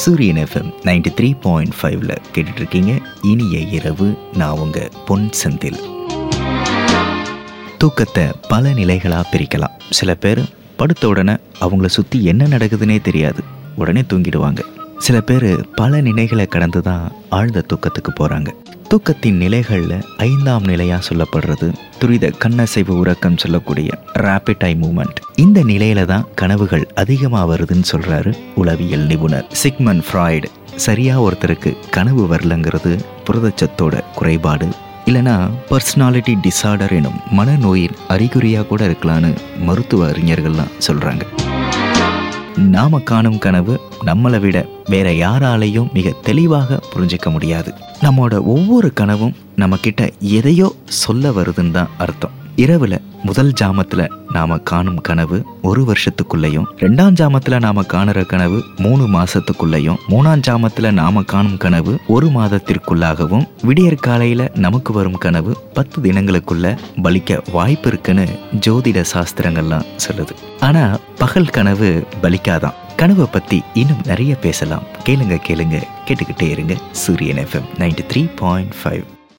சூரியன் FM ninety three point ஃபைவ்ல கேட்டுட்டு இருக்கீங்க இனிய இரவு நான் உங்க பொன் செந்தில் தூக்கத்தை பல நிலைகளாக பிரிக்கலாம் சில பேர் படுத்த உடனே அவங்கள சுற்றி என்ன நடக்குதுன்னே தெரியாது உடனே தூங்கிடுவாங்க சில பேர் பல நிலைகளை கடந்து தான் ஆழ்ந்த தூக்கத்துக்கு போகிறாங்க தூக்கத்தின் நிலைகளில் ஐந்தாம் நிலையாக சொல்லப்படுறது துரித கண்ணசைவு உறக்கம் சொல்லக்கூடிய ரேபிட் ஐ மூமெண்ட் இந்த நிலையில தான் கனவுகள் அதிகமாக வருதுன்னு சொல்கிறாரு உளவியல் நிபுணர் சிக்மன் ஃப்ராய்டு சரியாக ஒருத்தருக்கு கனவு வரலங்கிறது புரதச்சத்தோட குறைபாடு இல்லைனா பர்சனாலிட்டி டிசார்டர் எனும் மனநோயின் அறிகுறியாக கூட இருக்கலான்னு மருத்துவ அறிஞர்கள்லாம் சொல்கிறாங்க நாம காணும் கனவு நம்மளை விட வேற யாராலையும் மிக தெளிவாக புரிஞ்சிக்க முடியாது நம்மோட ஒவ்வொரு கனவும் நம்ம கிட்ட எதையோ சொல்ல வருதுன்னு தான் அர்த்தம் இரவுல முதல் ஜாமத்துல நாம காணும் கனவு ஒரு வருஷத்துக்குள்ளேயும் ரெண்டாம் ஜாமத்துல நாம காணுற கனவு மூணு மாசத்துக்குள்ளேயும் மூணாம் ஜாமத்துல நாம காணும் கனவு ஒரு மாதத்திற்குள்ளாகவும் விடியற் காலையில நமக்கு வரும் கனவு பத்து தினங்களுக்குள்ள பலிக்க வாய்ப்பு இருக்குன்னு ஜோதிட சாஸ்திரங்கள்லாம் சொல்லுது ஆனா பகல் கனவு பலிக்காதான் கனவை பத்தி இன்னும் நிறைய பேசலாம் கேளுங்க கேளுங்க கேட்டுக்கிட்டே இருங்க Suryan FM ninety three point five